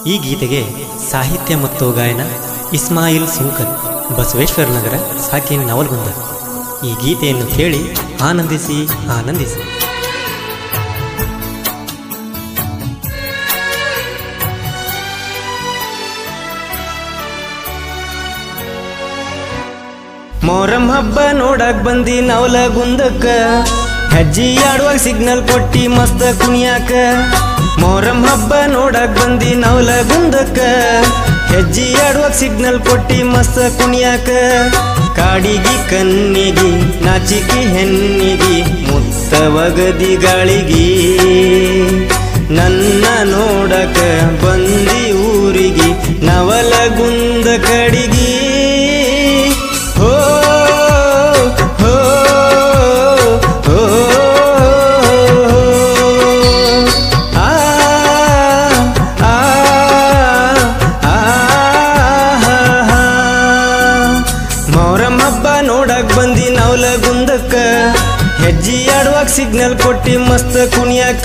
ಈ ಗೀತೆಗೆ ಸಾಹಿತ್ಯ ಮತ್ತು ಗಾಯನ ಇಸ್ಮಾಯಿಲ್ ಸುಂಕರ್ ಬಸವೇಶ್ವರ ನಗರ ಸಾಕಿನ್ ನವಲ್ಗುಂದ ಈ ಗೀತೆಯನ್ನು ಕೇಳಿ ಆನಂದಿಸಿ ಆನಂದಿಸಿ ಮೊರಂ ಹಬ್ಬ ನೋಡಕ್ ಬಂದಿ ನವಲ ಗುಂದಕ್ಕ ಹೆಜ್ಜಿ ಆಡುವಾಗ ಸಿಗ್ನಲ್ ಕೊಟ್ಟಿ ಮಸ್ತ ಕುಣಿಯಾಕ ಮೊರಂ ಹಬ್ಬ ನೋಡಕ್ ಬಂದಿ ನವಲ ಗುಂದಕ್ಕ ಹೆಜ್ಜಿ ಆಡುವಾಗ ಸಿಗ್ನಲ್ ಕೊಟ್ಟಿ ಮಸ್ತ ಕುಣಿಯಾಕ ಕಾಡಿಗಿ ಕನ್ನಿಗಿ ನಾಚಿಕಿ ಹೆಣ್ಣಿಗಿ ಮುತ್ತವಗದಿ ಗಾಳಿಗಿ ನನ್ನ ನೋಡಕ ಬಂದಿ ಊರಿಗಿ ನವಲಗುಂದ ಕಡಿಗಿ ಹೋ ಹೋ ಹೋ ಆ ಆ ಆ ಮೊಹರಂ ಹಬ್ಬ ನೋಡಕ್ ಬಂದಿ ನವಲಗುಂದಕ್ಕ ಹೆಜ್ಜಿ ಆಡುವಾಗ ಸಿಗ್ನಲ್ ಕೊಟ್ಟಿ ಮಸ್ತ್ ಕುಣಿಯಾಕ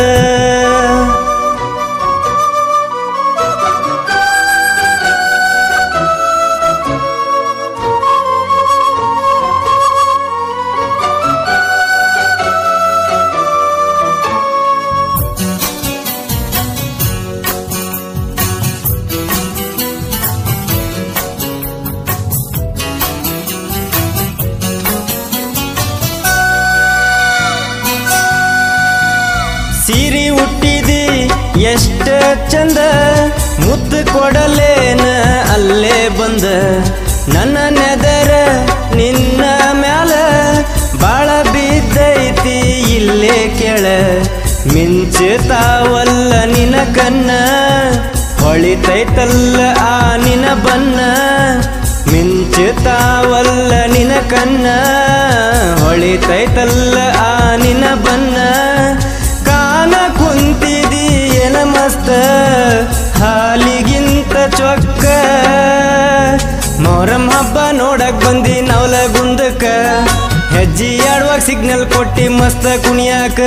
ಸೀರಿ ಹುಟ್ಟಿದಿ ಎಷ್ಟ ಚಂದ ಮುದ್ದು ಕೊಡಲೇನ ಅಲ್ಲೇ ಬಂದ ನನ್ನ ನೆದರ ನಿನ್ನ ಮ್ಯಾಲ ಬಾಳ ಬಿದ್ದೈತಿ ಇಲ್ಲೇ ಕೆಳ ಮಿಂಚುತ್ತಾವಲ್ಲ ನಿನ ಕನ್ನ ಹೊಳಿತೈತಲ್ಲ ಆ ನಿನ ಬನ್ನ ಮಿಂಚುತ್ತಾವಲ್ಲ ನಿನ ಕನ್ನ ಹೊಳಿತೈತಲ್ಲ ಆ ನಿನ ಬನ್ನ ಕಾನ ಕುಂತಿದಿ ಏನ ಮಸ್ತ ಹಾಲಿಗಿಂತ ಚೊಕ್ಕ ಮೊರಂ ಹಬ್ಬ ನೋಡಕ್ ಬಂದಿ ನವಲಗುಂದಕ್ಕ ಹೆಜ್ಜಿ ಆಡುವಾಗ ಸಿಗ್ನಲ್ ಕೊಟ್ಟಿ ಮಸ್ತ ಕುಣಿಯಾಕ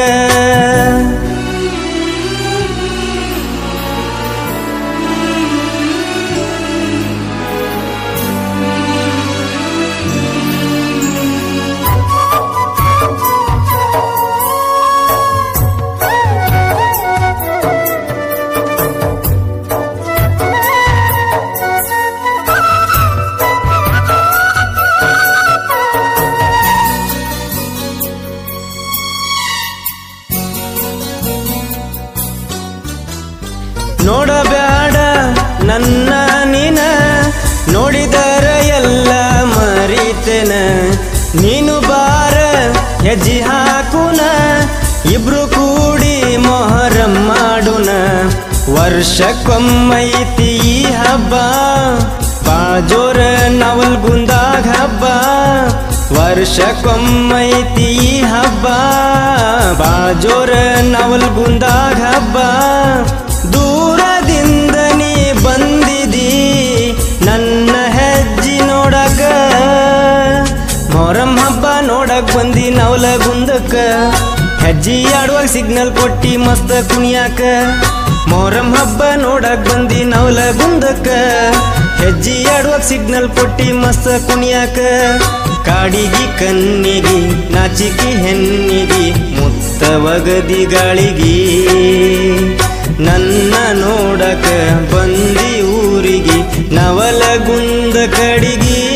ನೋಡಬ್ಯಾಡ ನನ್ನ ನೀನ ನೋಡಿದರ ಎಲ್ಲ ಮರಿತೇನ ನೀನು ಬಾರ ಹೆಜ್ಜಿ ಹಾಕುನ ಇಬ್ರು ಕೂಡಿ ಮೊಹರಂ ಮಾಡುನ ವರ್ಷಕ್ಕೊಮ್ಮೈತಿ ಈ ಹಬ್ಬ ಬಾಜೋರ ನವಲ್ಗುಂದಾಗ ಹಬ್ಬ ವರ್ಷಕ್ಕೊಮ್ಮೈತಿ ಈ ಹಬ್ಬ ಬಾಜೋರ ನವಲ್ಗುಂದಾಗ ಹಬ್ಬ ದೂರದಿಂದ ನೀ ಬಂದಿದಿ ನನ್ನ ಹೆಜ್ಜಿ ನೋಡಕ ಮೊರಂ ಹಬ್ಬ ನೋಡಕ್ ಬಂದಿ ನವಲಗುಂದಕ್ಕ ಹೆಜ್ಜಿ ಆಡುವಾಗ ಸಿಗ್ನಲ್ ಕೊಟ್ಟಿ ಮಸ್ತ ಕುಣಿಯಾಕ ಮೊರಂ ಹಬ್ಬ ನೋಡಕ್ ಬಂದಿ ನವಲಗುಂದಕ್ಕ ಹೆಜ್ಜಿ ಆಡುವಾಗ ಸಿಗ್ನಲ್ ಕೊಟ್ಟಿ ಮಸ್ತ ಕುಣಿಯಾಕ ಕಾಡಿಗಿ ಕನ್ನಿಗಿ ನಾಚಿಕಿ ಹೆಣ್ಣಿಗಿ ಮುತ್ತವಗದಿ ಗಾಳಿಗಿ ನನ್ನ ನೋಡಕ ಬಂದಿ ಊರಿಗಿ ನವಲಗುಂದ ಕಡಿಗಿ